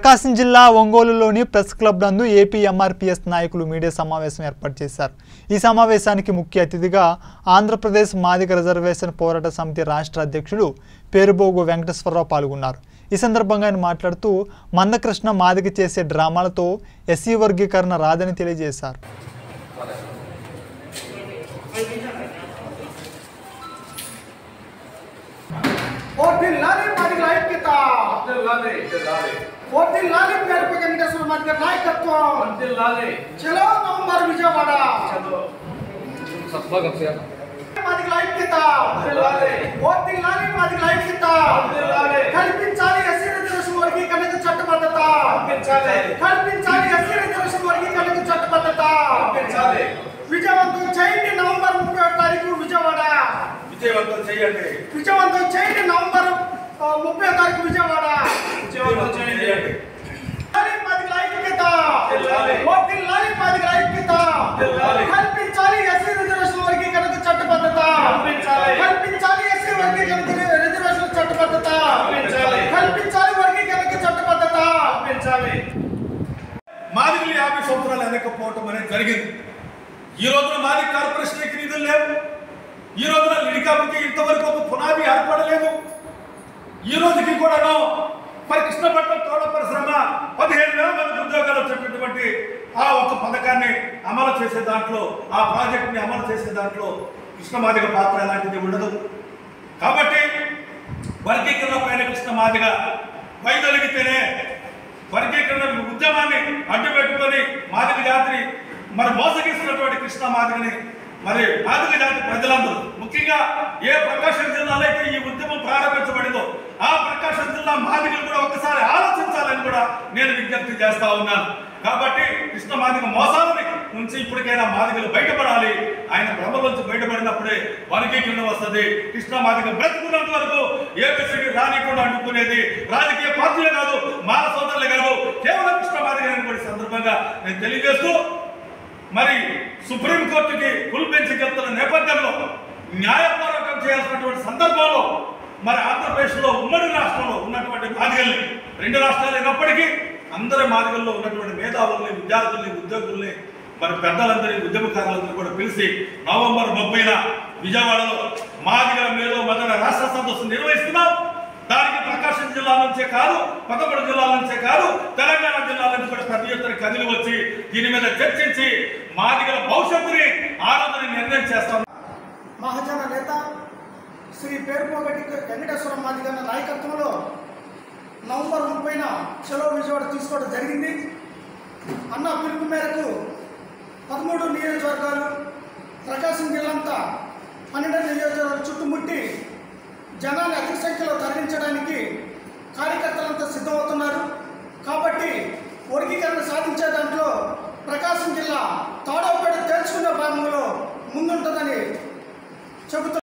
ప్రకాశం జిల్లా ఒంగోలులోని press club నందు ఏపీ ఎంఆర్పీఎస్ నాయకులు మీడియా సమావేశం ఏర్పాటు చేశారు ఈ సమావేశానికి ముఖ్య అతిథిగా ఆంధ్రప్రదేశ్ మాదిగ రిజర్వేషన్ పోరాట సమితి రాష్ట్ర అధ్యక్షుడు పేరుబోగు వెంకటేశ్వరరావు పాల్గొన్నారు ఈ సందర్భంగా ఆయన మాట్లాడుతూ మందకృష్ణ మాదిగ చేసే డ్రామాలతో ఎస్సీ వర్గీకరణ రాదని తెలియజేశారు వర్ధిల్లాలి మాదిగల ఐక్యత వర్ధిల్లాలి పేరుపై వెంకటేశ్వర మాదిగ నాయకత్వం చలో నవంబర్ విజయవాడ మాదిగల ఐక్యత వర్ధిల్లాలి మాదిగల ఐక్యత కల్పించాలి ఎస్సీ రిజర్వేషన్ వర్గీకరణకు చట్టబద్ధత కల్పించాలి ఎస్సీ రిజర్వేషన్ వర్గీకరణకు చట్టబద్ధత విజయవంతం చేయండి నవంబర్ ముప్పై తారీఖు విజయవాడ విజయవంతం చేయండి విజయవంతం చేయండి నవంబర్ ఆ, ముప్పై తారీఖు విజయవాడ విజయవంతం చేయండి లాలి మాదిగల ఐక్యత వర్ధిల్లాలి. వర్ధిల్లాలి మాదిగల ఐక్యత వర్ధిల్లాలి. కల్పించాలి ఎస్సీ రిజర్వేషన్ వర్గీకరణకు చట్టబద్ధత కల్పించాలి. కల్పించాలి ఎస్సీ వర్గీకరణకు రిజర్వేషన్ చట్టబద్ధత కల్పించాలి. కల్పించాలి వర్గీకరణకు చట్టబద్ధత పెంచాలి మాదిగలు యాభై సంవత్సరాలు వెనకపోవటం అనేది జరిగింది ఈ రోజున మాది కార్పొరేషన్కి నిధులు లేవు ఈ రోజున లిడికాపుకి ఇంతవరకు ఒక పునాది ఏర్పడలేదు ఈ రోజుకి కూడాను మరి కృష్ణపట్నం తోట పరిశ్రమ పదిహేను వేల మంది ఉద్యోగాలు వచ్చేటటువంటి ఆ ఒక పథకాన్ని అమలు చేసే దాంట్లో ఆ ప్రాజెక్ట్ని అమలు చేసే దాంట్లో కృష్ణమాదిగ పాత్ర ఎలాంటిది ఉండదు కాబట్టి వర్గీకరణ పైన కృష్ణమాదిగ వైదొలిగితేనే వర్గీకరణ ఉద్యమాన్ని అడ్డు పెట్టుకొని మాదిగ జాతిని మరి మోసగిస్తున్నటువంటి కృష్ణ మాదిగని మరి మాదిగ జాతి ప్రజలందరూ ముఖ్యంగా ఏ ప్రకాశం జిల్లాలో అయితే ఈ ఉద్యమం ప్రారంభించబడిందో ఆ ప్రకాశం జిల్లా మాదిగలు కూడా ఒకసారి ఆలోచించాలని కూడా నేను విజ్ఞప్తి చేస్తా ఉన్నాను కాబట్టి కృష్ణ మాదిగ మోసాలని నుంచి ఇప్పటికైనా మాదిగలు బయటపడాలి ఆయన భ్రమలోంచి బయటపడినప్పుడే వర్గీకరణ వస్తుంది కృష్ణ మాదిగ బ్రతుకున్నంత వరకు ఏపీసీడీ రానికుండా అడ్డుకునేది రాజకీయ పార్టీలే కాదు మాల సోదరులే కాదు కేవలం కృష్ణ మాదిగ కూడా ఈ సందర్భంగా నేను తెలియజేస్తూ మరి సుప్రీంకోర్టుకి ఫుల్ బెంచ్ వెళ్తున్న నేపథ్యంలో న్యాయ పోరాటం చేయాల్సినటువంటి సందర్భంలో మరి ఆంధ్రప్రదేశ్లో ఉమ్మడి రాష్ట్రంలో ఉన్నటువంటి మాదిగల్ని రెండు రాష్ట్రాలు అయినప్పటికీ అందరి మాదిగల్లో ఉన్నటువంటి మేధావుల్ని విద్యార్థుల్ని ఉద్యోగుల్ని మరి పెద్దలందరినీ ఉద్యమకారులందరూ కూడా పిలిచి నవంబర్ ముప్పైన విజయవాడలో మాదిగల మేధో మదన రాష్ట్ర సదస్సు నిర్వహిస్తున్నాం దానికి ప్రకాశం జిల్లా నుంచే కాదు పదకొండు జిల్లాల నుంచే కాదు తెలంగాణ జిల్లా నుంచి కూడా పెద్ద ఎత్తున కదిలి వచ్చి దీని మీద చర్చించి మాదిగల భవిష్యత్తుని ఆనందని నిర్ణయం చేస్తాం మహాజన నేత శ్రీ పేరుపోగటి వెంకటేశ్వర మాదిగ నాయకత్వంలో నవంబర్ ముప్పైన చలో విజయవాడ తీసుకోవడం జరిగింది అన్న పిలుపు మేరకు పదమూడు నియోజకవర్గాలు ప్రకాశం జిల్లాంతా పన్నెండు నియోజకవర్గాలు చుట్టుముట్టి జనాన్ని అధిక సంఖ్యలో తరలించడానికి కార్యకర్తలంతా సిద్ధమవుతున్నారు కాబట్టి వర్గీకరణ సాధించే దాంట్లో ప్రకాశం జిల్లా తాడవపేట తేల్చుకునే భాగంలో ముందుంటుందని చెబుతున్నారు